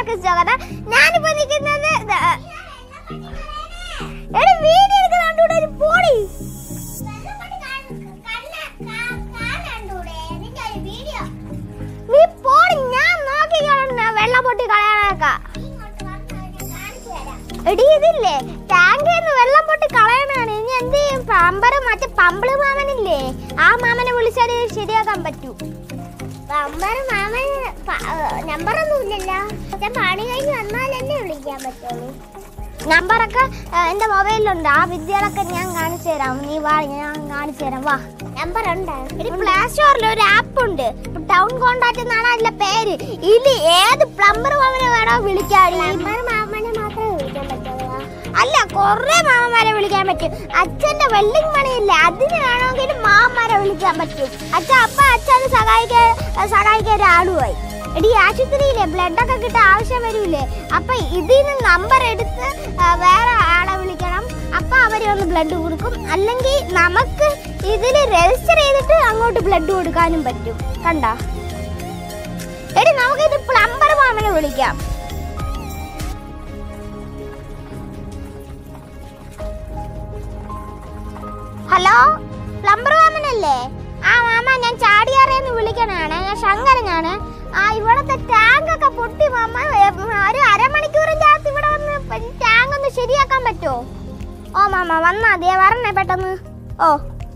എല്ലാവർക്കും സ്വാഗതം ഞാനിപ്പോ നിൽക്കുന്നത് ദാ- എടി വീഡിയോ എടുക്കുന്നുണ്ടൂടെ ഒരു പോടി നീ പോടി ഞാൻ നോക്കി കാണുന്ന വെള്ളം പൊട്ടി കളയാനൊക്കെ എടി ഇതില്ലേ ടാങ്കിൽ നിന്ന് വെള്ളം പൊട്ടി കളയണാണ് ഇനി എന്ത് ചെയ്യും പമ്പർ മറ്റേ പമ്പിള് മാമനില്ലേ ആ മാമനെ വിളിച്ചാൽ ശരിയാക്കാൻ പറ്റൂ പമ്പർ മാമൻ നമ്പറൊന്നും ഇല്ലല്ലോ പക്ഷെ പണി കഴിഞ്ഞ് വന്നാലല്ലേ വിളിക്കാൻ പറ്റുള്ളൂ നമ്പറൊക്കെ എന്റെ മൊബൈലിലുണ്ട് ആ വിദ്യകളൊക്കെ ഞാൻ കാണിച്ചു തരാം നീ വാ ഞാൻ കാണിച്ചു തരാം വാ നമ്പർ ഉണ്ട് പ്ലേ സ്റ്റോറിൽ ഒരു ആപ്പ് ഉണ്ട് ടൗൺ കോണ്ടാക്ട് എന്നാണ് അതിന്റെ പേര് ഇതിൽ ഏത് പ്ലംബർ മാമനെ വേണോ വിളിക്കാൻ പ്ലംബർ മാമനെ മാത്രമേ വിളിക്കാൻ പറ്റുള്ളൂ അല്ല കൊറേ മാമന്മാരെ വിളിക്കാൻ പറ്റും അച്ഛന്റെ വെള്ളിങ് മണിയില്ലേ അതിന് വേണമെങ്കിൽ മാമന്മാരെ വിളിക്കാൻ പറ്റും അച്ഛൻ അപ്പ അച്ഛന് സഹായിക്കാൻ സഹായിക്കാൻ ഒരാളുമായി എടി ആശുപത്രിയിലെ ബ്ലഡ് ഒക്കെ കിട്ടാൻ ആവശ്യം വരൂലേ അപ്പൊ ഇതിന് നമ്പർ എടുത്ത് ആ, വേറെ ആളെ വിളിക്കണം അപ്പൊ അവര് വന്ന് ബ്ലഡ് കൊടുക്കും അല്ലെങ്കിൽ നമുക്ക് ഇതിൽ രജിസ്റ്റർ ചെയ്തിട്ട് അങ്ങോട്ട് ബ്ലഡ് കൊടുക്കാനും പറ്റും കണ്ട എടി നമുക്ക് ഇത് പ്ലംബർ മാമനെ വിളിക്കാം ഹലോ പ്ലംബർ മാമനല്ലേ ആ മാമ ഞാൻ ചാടിയാറേന്ന് വിളിക്കണാണ് ഞാൻ ശങ്കരനാണ് ആ ഇവിടത്തെ ടാങ്ക് ഒക്കെ പൊട്ടി മാമ ഏ, ഒരു അരമണിക്കൂറിന്റെ അകത്ത് ഇവിടെ വന്ന് ടാങ്ക് ഒന്ന് ശരിയാക്കാൻ പറ്റുമോ ഓ മാമ വന്നാ അതേ വരണേ പെട്ടെന്ന് ഓ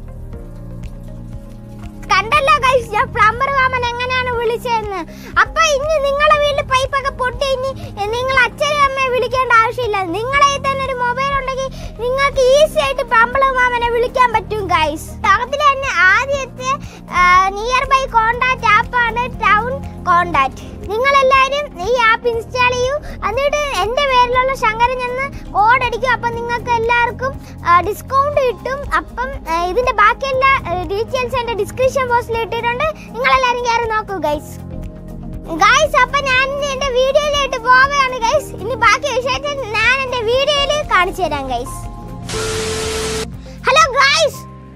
കണ്ടല്ലോ guys, ഞാൻ പ്ലംബർ മാമൻ എങ്ങനെയാണ് വിളിച്ചതെന്ന് അപ്പൊ ഇനി നിങ്ങളെ വീട്ടിൽ പൈപ്പൊക്കെ പൊട്ടി ഇനി നിങ്ങൾ അച്ഛനും അമ്മയെ വിളിക്കേണ്ട ആവശ്യമില്ല നിങ്ങളെ കയ്യിൽ തന്നെ ഒരു മൊബൈൽ ഉണ്ടെങ്കിൽ നിങ്ങൾക്ക് ഈസി ആയിട്ട് പ്ലംബർ മാമനെ വിളിക്കാൻ പറ്റും ഗൈസ് അതിൽ തന്നെ ആദ്യത്തെ നിയർ ബൈ കോണ്ടാക്ട് ആപ്പാണ് ടൗൺ കോണ്ടാക്ട് നിങ്ങളെല്ലാവരും ഈ ആപ്പ് ഇൻസ്റ്റാൾ ചെയ്യൂ എന്നിട്ട് എൻ്റെ പേരിലുള്ള ശങ്കരൻ എന്ന് കോഡ് അടിക്കും അപ്പം നിങ്ങൾക്ക് എല്ലാവർക്കും ഡിസ്കൗണ്ട് കിട്ടും അപ്പം ആ, ഇതിന്റെ ബാക്കിയുള്ള ഡീറ്റെയിൽസ് എൻ്റെ ഡിസ്ക്രിപ്ഷൻ ബോക്സിൽ ഇട്ടിട്ടുണ്ട് നിങ്ങളെല്ലാവരും കയറി നോക്കൂ ഗൈസ് ഗൈസ് അപ്പൊ ഞാൻ ഇനി എന്റെ വീഡിയോയിലോട്ട് പോവുകയാണ് ഗൈസ് ഇനി ബാക്കി വിശേഷം ഞാൻ എന്റെ വീഡിയോയിൽ കാണിച്ചു തരാം ഗൈസ് ഹലോ ഗൈസ്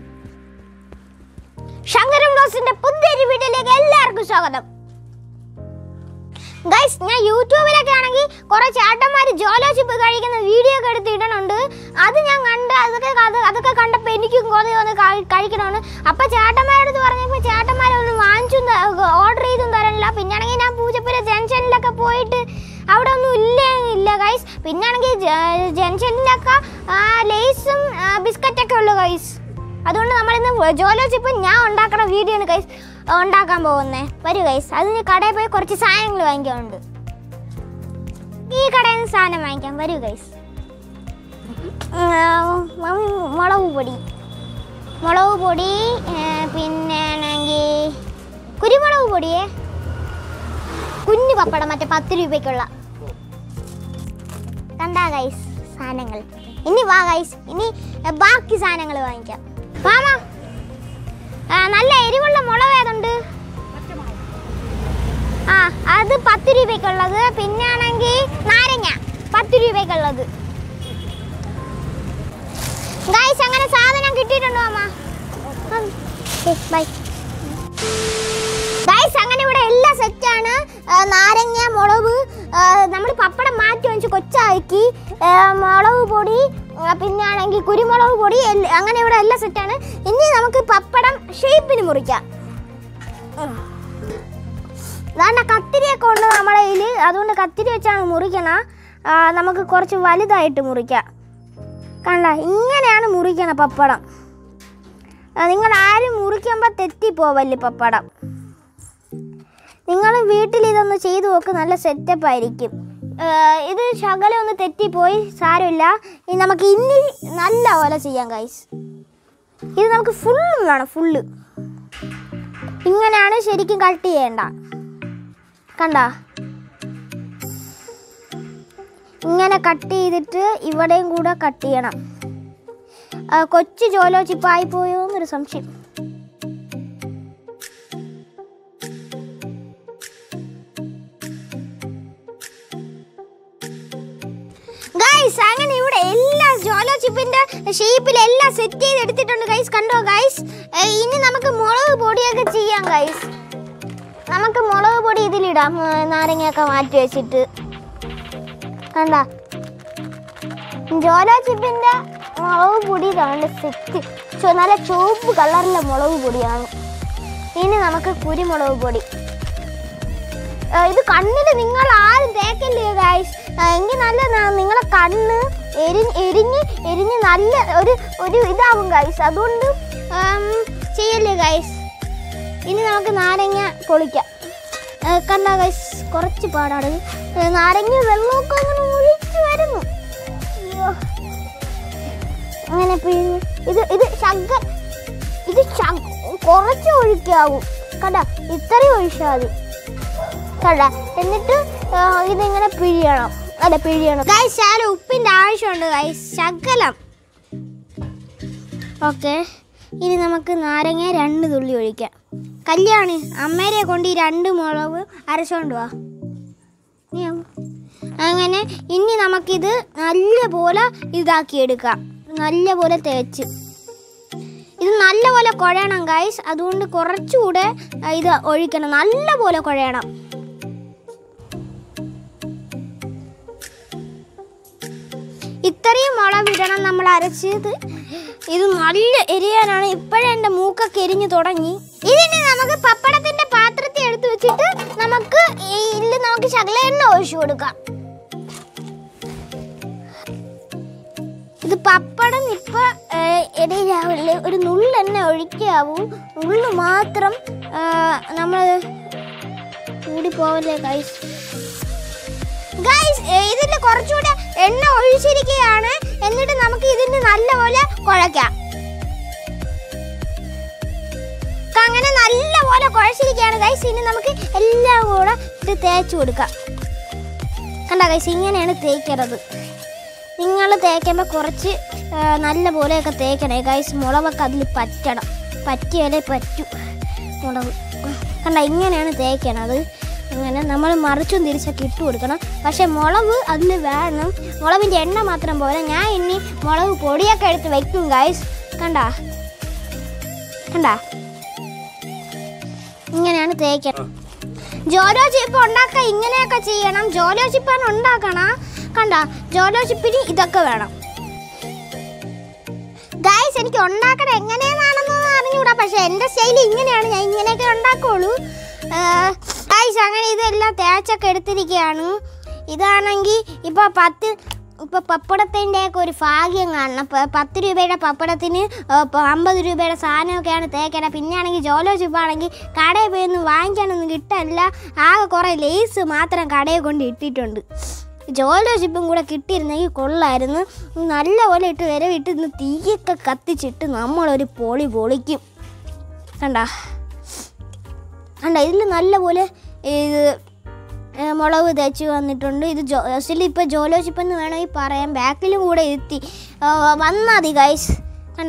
ശങ്കരൻ ബ്ലോസിന്റെ പുതിയൊരു വീഡിയോയിലേക്ക് എല്ലാവർക്കും സ്വാഗതം ഗൈസ് ഞാൻ യൂട്യൂബിലൊക്കെ ആണെങ്കിൽ കുറെ ചേട്ടന്മാർ ജോലോചിപ്പ് കഴിക്കുന്ന വീഡിയോ ഒക്കെ എടുത്ത് ഇടണുണ്ട് അത് ഞാൻ കണ്ട് അതൊക്കെ അത് അതൊക്കെ കണ്ടപ്പോൾ എനിക്കും കൊതി വന്ന് കഴി- കഴിക്കണമെന്ന് അപ്പൊ ചേട്ടന്മാരടുത്ത് പറഞ്ഞപ്പോൾ ചേട്ടന്മാരൊന്നും വാങ്ങിച്ചും ഓർഡർ ചെയ്തും തരണില്ല പിന്നാണെങ്കിൽ ഞാൻ പൂജപ്പുര ജംഗ്ഷനിലൊക്കെ പോയിട്ട് അവിടെ ഒന്നും ഇല്ല ഇല്ല ഗൈസ് പിന്നാണെങ്കിൽ ജംഗ്ഷനിലൊക്കെ ലേസും ബിസ്ക്കറ്റൊക്കെ ഉള്ളു ഗൈസ് അതുകൊണ്ട് നമ്മളിന്ന് ജോലോചിപ്പ് ഞാൻ ഉണ്ടാക്കണ വീഡിയോ ആണ് ഗൈസ് ഉണ്ടാക്കാൻ പോകുന്നേ വരൂ ഗൈസ് അതിന് കടയിൽ പോയി കുറച്ച് സാധനങ്ങൾ വാങ്ങിക്കാനുണ്ട് ഈ കടയിൽ നിന്ന് സാധനം വാങ്ങിക്കാം വരൂ ഗൈസ് മുളക് പൊടി മുളക് പൊടി ഏ, പിന്നെ ആണെങ്കിൽ കുരുമുളക് പൊടിയേ കുഞ്ഞു പപ്പടം മറ്റേ പത്ത് രൂപയ്ക്കുള്ള കണ്ടാ ഗൈസ് സാധനങ്ങൾ ഇനി വാ ഗൈസ് ഇനി എ, ബാക്കി സാധനങ്ങൾ വാങ്ങിക്കാം മാമ ആ, നല്ല എരിവുള്ള മുളക് ഏതുണ്ട് ആ അത് പത്ത് രൂപയ്ക്കുള്ളത് പിന്നെ ആണെങ്കിൽ നാരങ്ങ പത്ത് രൂപയ്ക്കുള്ളത് ഗൈസ് അങ്ങനെ സാധനം കിട്ടിയിട്ടുണ്ടോ അമ്മ ബൈ ഗൈസ് അങ്ങനെ ഇവിടെ എല്ലാം സെറ്റാണ് നാരങ്ങ മുളക് നമ്മൾ പപ്പടം മാറ്റി വെച്ച് കൊച്ചാക്കി ആ, മുളക് പൊടി ആ, പിന്നെ ആണെങ്കിൽ കുരുമുളക് പൊടി എല്ല- അങ്ങനെ ഇവിടെ എല്ലാം സെറ്റാണ് ഇനി നമുക്ക് പപ്പടം ഷേപ്പിന് മുറിക്കാം അതാണ് കത്തിരിയൊക്കെ ഉണ്ട് നമ്മുടെ കയ്യിൽ അതുകൊണ്ട് കത്തിരി വെച്ചാണ് മുറിക്കണ ആ, നമുക്ക് കുറച്ച് വലുതായിട്ട് മുറിക്കാം കണ്ട ഇങ്ങനെയാണ് മുറിക്കണ പപ്പടം നിങ്ങൾ ആരും മുറിക്കുമ്പോൾ തെറ്റിപ്പോവല്ലേ പപ്പടം നിങ്ങൾ വീട്ടിൽ ഇതൊന്ന് ചെയ്തു നോക്ക് നല്ല സെറ്റപ്പ് ആയിരിക്കും ഏർ ഇത് ശകലം ഒന്ന് തെറ്റിപ്പോയി സാരമില്ല ഇനി നമുക്ക് ഇനി നല്ല പോലെ ചെയ്യാം ഗൈസ് ഇത് നമുക്ക് ഫുള്ള് വേണം ഫുള്ള് ഇങ്ങനെയാണ് ശരിക്കും കട്ട് ചെയ്യേണ്ട കണ്ട ഇങ്ങനെ കട്ട് ചെയ്തിട്ട് ഇവിടെയും കൂടെ കട്ട് ചെയ്യണം ആ, കൊച്ചു ജോലോ ചിപ്പായി പോയോ എന്നൊരു സംശയം ഗൈസ് അങ്ങനെ ഇവിടെ എല്ലാ ജോലോ ചിപ്പിന്റെ ഷേപ്പിൽ എല്ലാം സെറ്റ് ചെയ്ത് എടുത്തിട്ടുണ്ട് ഗൈസ് കണ്ടോ ഗൈസ് ഇനി നമുക്ക് മുളക് പൊടിയൊക്കെ ചെയ്യാം ഗൈസ് നമുക്ക് മുളക് പൊടി ഇതിലിടാം ഏ, നാരങ്ങയൊക്കെ മാറ്റി വെച്ചിട്ട് കണ്ട ജോലോ ചിപ്പിന്റെ മുളക് പൊടി ഇതാണ് സെറ്റ് ചോ നല്ല ചുവപ്പ് കളറിലെ മുളക് പൊടിയാണ് ഇനി നമുക്ക് കുരുമുളക് പൊടി ആ, ഇത് കണ്ണിൽ നിങ്ങൾ ആരും തേക്കല്ലേ ഗായ്സ് എങ്കിൽ നല്ല ന- നിങ്ങളെ കണ്ണ് എരിഞ്ഞ് എരിഞ്ഞ് എരിഞ്ഞ് നല്ല ഒരു ഒരു ഇതാവും ഗായ്സ് അതുകൊണ്ട് ആം, ചെയ്യല്ലേ ഗായ്സ് ഇനി നമുക്ക് നാരങ്ങ പൊളിക്കാം ആ, കണ്ട ഗൈസ് കുറച്ച് പാടാണ് ഏ, നാരങ്ങ വെള്ളമൊക്കെ അങ്ങനെ ഒഴിച്ച് വരുന്നു അയ്യോ. അങ്ങനെ പിഴിഞ്ഞ് ഇത് ഇത് ശക ഇത് ശക കുറച്ച് ഒഴിക്കാവും കണ്ട ഇത്രയും ഒഴിച്ചാൽ മതി കണ്ട എന്നിട്ട് ആ, ഇതിങ്ങനെ പിഴിയണം അല്ല പിഴിയണം ഗൈസ് ശാല ഉപ്പിൻ്റെ ആവശ്യമുണ്ട് ഗൈസ് ശകലം ഓക്കെ ഇനി നമുക്ക് നാരങ്ങ രണ്ട് തുള്ളി ഒഴിക്കാം കല്യാണി അമ്മേരെ കൊണ്ട് ഈ രണ്ട് മുളക് അരച്ചോണ്ട് വാ നീ അങ്ങ്. അങ്ങനെ ഇനി നമുക്കിത് നല്ല പോലെ ഇതാക്കി എടുക്കാം നല്ല പോലെ തേച്ച് ഇത് നല്ല പോലെ കുഴയണം ഗൈസ് അതുകൊണ്ട് കുറച്ചുകൂടെ ആ, ഇത് ഒഴിക്കണം നല്ല പോലെ കുഴയണം ഇത്രയും മുളക് ഇടണം നമ്മൾ അരച്ചത് ഇത് നല്ല എരിയാനാണ് ഇപ്പോഴേ എൻ്റെ മൂക്കൊക്കെ എരിഞ്ഞു തുടങ്ങി ഇതിന് നമുക്ക് പപ്പടത്തിന്റെ പാത്രത്തിൽ എടുത്തു വെച്ചിട്ട് നമുക്ക് ഈ ഇതിൽ നമുക്ക് ശകല എണ്ണ ഒഴിച്ചു കൊടുക്കാം ഇത് പപ്പടം ഇപ്പൊ ഇടയിലാവില്ല ഒരു നുള്ളെണ്ണ ഒഴിക്കാവൂ നുള്ളു മാത്രം നമ്മൾ കൂടി പോവല്ലേ കൈസ് ഗൈസ് ഇതിൽ കുറച്ചുകൂടെ എണ്ണ ഒഴിച്ചിരിക്കുകയാണ് എന്നിട്ട് നമുക്ക് ഇതിന് നല്ലപോലെ കുഴക്കാം അങ്ങനെ നല്ലപോലെ കുഴച്ചിരിക്കുകയാണ് ഗൈസ് ഇനി നമുക്ക് എല്ലാം കൂടെ ഇത് തേച്ച് കൊടുക്കാം കണ്ട ഗൈസ് ഇങ്ങനെയാണ് തേക്കരുത് നിങ്ങൾ തേക്കുമ്പോൾ കുറച്ച് ആ, നല്ല പോലെയൊക്കെ തേക്കണേ ഗൈസ് മുളകൊക്കെ അതിൽ പറ്റണം പറ്റിയാലേ പറ്റൂ മുളക് കണ്ട ഇങ്ങനെയാണ് തേക്കണത് അങ്ങനെ നമ്മൾ മറിച്ചും തിരിച്ചൊക്കെ ഇട്ട് കൊടുക്കണം പക്ഷെ മുളക് അതിൽ വേണം മുളകിൻ്റെ എണ്ണ മാത്രം പോലെ ഞാൻ ഇനി മുളക് പൊടിയൊക്കെ എടുത്ത് വെക്കും ഗൈസ് കണ്ട കണ്ട ഇങ്ങനെയാണ് തേക്കണം ജോലോ ചിപ്പ് ഉണ്ടാക്കാൻ ഇങ്ങനെയൊക്കെ ചെയ്യണം ജോലോ ചിപ്പാണ് ഉണ്ടാക്കണ കണ്ട ജോലോ ചിപ്പിന് ഇതൊക്കെ വേണം ഗൈസ് എനിക്ക് ഉണ്ടാക്കണം എങ്ങനെയാണെന്ന് അറിഞ്ഞൂടാ പക്ഷെ എൻ്റെ സ്റ്റൈൽ ഇങ്ങനെയാണ് ഞാൻ ഇങ്ങനെയൊക്കെ ഉണ്ടാക്കുള്ളൂ ഗൈസ് അങ്ങനെ ഇതെല്ലാം തേച്ചൊക്കെ എടുത്തിരിക്കുകയാണ് ഇതാണെങ്കിൽ ഇപ്പോൾ പത്ത് ഇപ്പോൾ പപ്പടത്തിൻ്റെ ഒക്കെ ഒരു ഭാഗ്യം കാണണം പ- പത്ത് രൂപയുടെ പപ്പടത്തിന് ആ, പ- അമ്പത് രൂപയുടെ സാധനമൊക്കെയാണ് തേക്കണത് പിന്നെ ആണെങ്കിൽ ജോലോ ചിപ്പാണെങ്കിൽ കടയിൽ പോയി ഒന്നും വാങ്ങിക്കാനൊന്നും കിട്ടല്ല ആകെ കുറേ ലേസ് മാത്രം കടയിൽ കൊണ്ട് ഇട്ടിട്ടുണ്ട് ജോലോ ചിപ്പും കൂടെ കിട്ടിയിരുന്നെങ്കിൽ കൊള്ളായിരുന്നു നല്ലപോലെ ഇട്ട് വരവിട്ട് ഇന്ന് തീയൊക്കെ കത്തിച്ചിട്ട് നമ്മളൊരു പൊളി പൊളിക്കും കണ്ട കണ്ട ഇതിൽ നല്ലപോലെ ഇത് ഏ, മുളക് തേച്ച് വന്നിട്ടുണ്ട് ഇത് ജോസിൽ ഇപ്പോൾ ജോലോ ചിപ്പെന്ന് വേണമെങ്കിൽ പറയാം ബാക്കിലും കൂടെ എത്തി വന്നാൽ മതി ഗൈസ് കണ്ട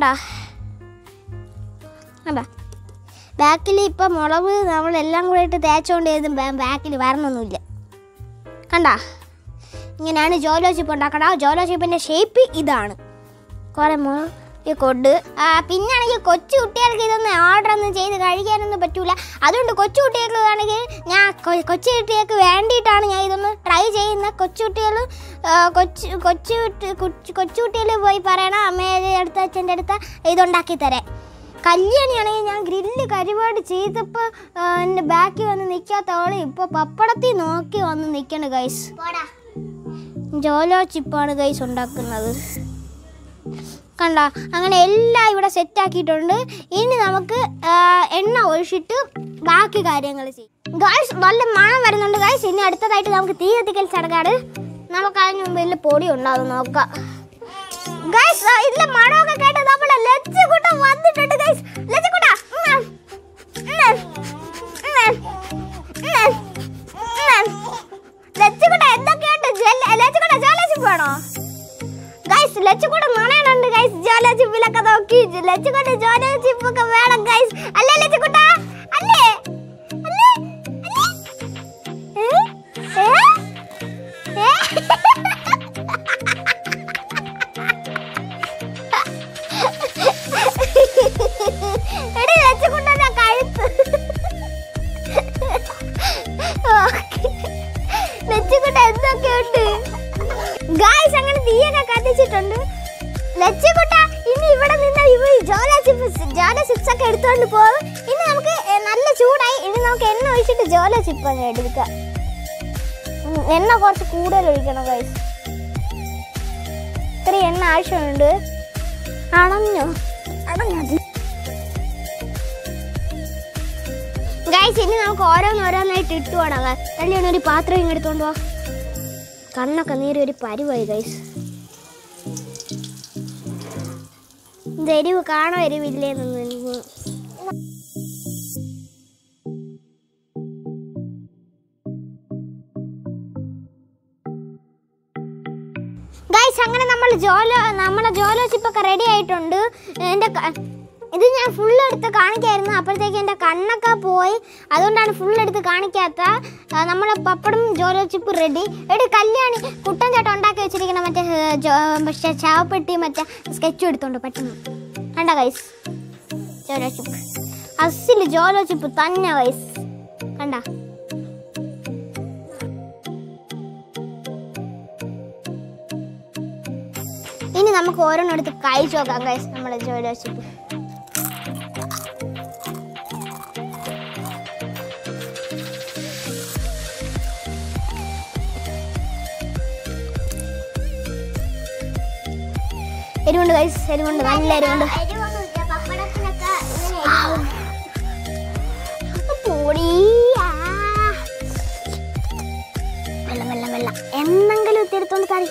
കണ്ട ബാക്കിൽ ഇപ്പം മുളക് നമ്മളെല്ലാം കൂടെ ഇട്ട് തേച്ചുകൊണ്ട് ചെയ്ത് ബാക്കിൽ വരണമൊന്നുമില്ല കണ്ട ഇങ്ങനെയാണ് ജോലോ ചിപ്പ് ഉണ്ടാക്കണം ജോലോ ചിപ്പിൻ്റെ ഷേപ്പ് ഇതാണ് കുറേ മുളക് കൊണ്ട് പിന്നാണെങ്കിൽ കൊച്ചു കുട്ടികൾക്ക് ഇതൊന്നും ഓർഡർ ഒന്നും ചെയ്ത് കഴിക്കാനൊന്നും പറ്റൂല അതുകൊണ്ട് കൊച്ചു കുട്ടികൾക്ക് ആണെങ്കിൽ ഞാൻ കൊ- കൊച്ചു കുട്ടികൾക്ക് വേണ്ടിയിട്ടാണ് ഞാൻ ഇതൊന്ന് ട്രൈ ചെയ്യുന്ന കൊച്ചു കുട്ടികൾ കൊച്ചു കൊച്ചു കുട്ടി- കൊച്ചു കൊച്ചു കുട്ടികൾ പോയി പറയണം അമ്മയുടെ അടുത്ത് അച്ഛൻ്റെ അടുത്ത് ഇതുണ്ടാക്കി തരാൻ കല്യാണിയാണെങ്കിൽ ഞാൻ ഗ്രില്ല് കരിപാട് ചെയ്തപ്പോൾ എൻ്റെ ബാക്കിൽ വന്ന് നിൽക്കാത്തവള് ഇപ്പോൾ പപ്പടത്തിൽ നോക്കി വന്ന് നിൽക്കണ ഗൈസ് ജോലോ ചിപ്പാണ് ഗൈസ് ഉണ്ടാക്കുന്നത് കണ്ട അങ്ങനെ എല്ലാം ഇവിടെ സെറ്റ് ആക്കിയിട്ടുണ്ട് ഇനി നമുക്ക് ആ, എണ്ണ ഒഴിച്ചിട്ട് ബാക്കി കാര്യങ്ങൾ ചെയ്യും ഗൈസ് നല്ല മണം വരുന്നുണ്ട് ഗൈസ് ഇനി അടുത്തതായിട്ട് നമുക്ക് തീ കത്തിക്കൽ ചടങ്ങാണ് നമുക്ക് അതിന് മുമ്പ് ഇതിൽ പൊടി ഉണ്ടാവും നോക്കാം ഗൈസ് ഇതിലെ മണമൊക്കെ കേട്ട് നമ്മളെ ലച്ചുകുട്ട വന്നിട്ടുണ്ട് ഗൈസ് ലച്ചുകുട്ട ലച്ചുകുട്ട എന്തൊക്കെയുണ്ട് ലച്ചുകുട്ട ജോലസിപ്പ് വേണോ ഗൈസ് ലച്ചുകുട്ട മണയുണ്ട് ഗൈസ് ജോലസിപ്പിലൊക്കെ നോക്കി ലച്ചുകുട്ട ജോലസിപ്പൊക്കെ വേണം ഗൈസ് അല്ലേ ലച്ചുകുട്ട അല്ലേ അല്ലേ അല്ലേ ഏ? ഏ? ഏ? എടി ലച്ചുകുട്ടൻ്റെ കഴുത്ത് ലച്ചുകുട്ട എന്തൊക്കെയുണ്ട് തീയൊക്കെ കത്തിച്ചിട്ടുണ്ട് ലച്ചുകുട്ട ഇനി ഇവിടെ നിന്ന് ഇവ ജോല ചിപ്സ് ജോല ചിപ്സ് ഒക്കെ എടുത്തോണ്ട് പോകും ഇനി നമുക്ക് എ, നല്ല ചൂടായി ഇനി നമുക്ക് എണ്ണ ഒഴിച്ചിട്ട് ജോല ചിപ്പ് അങ്ങ് എടുക്കാം ഉം, എണ്ണ കുറച്ച് കൂടുതൽ ഒഴിക്കണം ഗൈസ് ഇത്രയും എണ്ണ ആവശ്യമുണ്ട് അണഞ്ഞോ അണഞ്ഞത് ഗൈസ് ഇനി നമുക്ക് ഓരോന്നോരോന്നായിട്ട് ഇട്ട് തുടങ്ങാം കല്യാണം ഒരു പാത്രം ഇങ്ങ് എടുത്തോണ്ട് വാ കണ്ണൊക്കെ നീറി ഒരു പരിവായി ഗൈസ് ഇത് എരിവ് കാണോ എരിവില്ലേന്നൊന്നും എനിക്ക് ഗൈസ് അങ്ങനെ നമ്മൾ ജോലോ നമ്മളെ ജോലോ ചിപ്പൊക്കെ റെഡി ആയിട്ടുണ്ട് എൻ്റെ ക- ഇത് ഞാൻ ഫുൾ എടുത്ത് കാണിക്കായിരുന്നു അപ്പോഴത്തേക്ക് എൻ്റെ കണ്ണൊക്കെ പോയി അതുകൊണ്ടാണ് ഫുൾ എടുത്ത് കാണിക്കാത്ത ആ, നമ്മളെ പപ്പടും ജോലോ ചിപ്പ് റെഡി എടി കല്യാണി കുട്ടൻ ചേട്ടൻ ഉണ്ടാക്കി വെച്ചിരിക്കുന്ന മറ്റേ ഏ, ജോ- പക്ഷേ ചാവപ്പെട്ടി മറ്റേ സ്കെച്ചും എടുത്തോണ്ട് പെട്ടെന്ന് കണ്ട ഗൈസ് ജോലോ ചിപ്പ് അസിൽ ജോലോ ചിപ്പ് തന്നെ ഗൈസ് കണ്ട ഇനി നമുക്ക് ഓരോന്നെടുത്ത് കഴിച്ചു നോക്കാം ഗൈസ് നമ്മുടെ ജോലോ ചിപ്പ് എരിവുണ്ട് ഗൈസ് എരിവുണ്ട് നല്ല എരിവുണ്ട് പൊടി ആ. വെള്ളം വെള്ളം വെള്ളം എന്തെങ്കിലും ഇത്തിരി കറി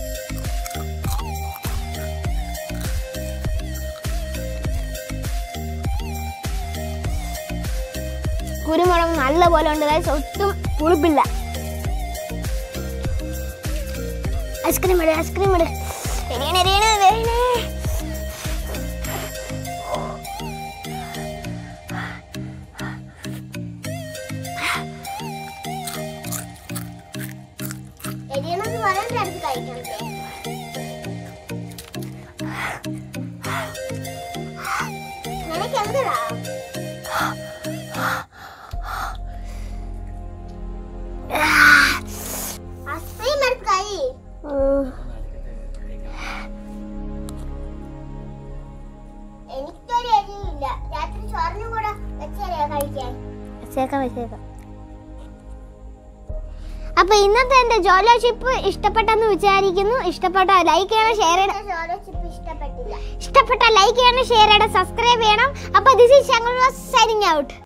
കുരുമുളക് നല്ല പോലെ ഉണ്ട് guys. ഒട്ടും പുളിപ്പില്ല ഐസ്ക്രീം ഇട് ഐസ്ക്രീം ഇട് എരിയണ എരിയണ എരിയണേ എരിയണമെന്ന് പറയാൻ അടുത്ത് കഴിക്കണ്ടേ നിനക്ക് എന്തടാ അത്രയും അടുത്ത് കഴി എനിക്കൊരു എരിവില്ല രാത്രി ചോറിനും കൂടെ വെച്ചേരാ കഴിക്കാൻ വെച്ചേക്കാം വെച്ചേക്കാം അപ്പൊ ഇന്നത്തെ എന്റെ ജോലോ ഷിപ്പ് ഇഷ്ടപ്പെട്ടെന്ന് വിചാരിക്കുന്നു ഇഷ്ടപ്പെട്ട ലൈക്ക് ചെയ്യണം ഷെയർ ചെയ്യണം ജോലോ ഷിപ്പ് ഇഷ്ടപ്പെട്ടില്ല ഇഷ്ടപ്പെട്ട ലൈക്ക് ചെയ്യണം ഷെയർ ചെയ്യണം സബ്സ്ക്രൈബ് ചെയ്യണം അപ്പൊ ദിസ് ഈസ് സൈനിങ് ഔട്ട്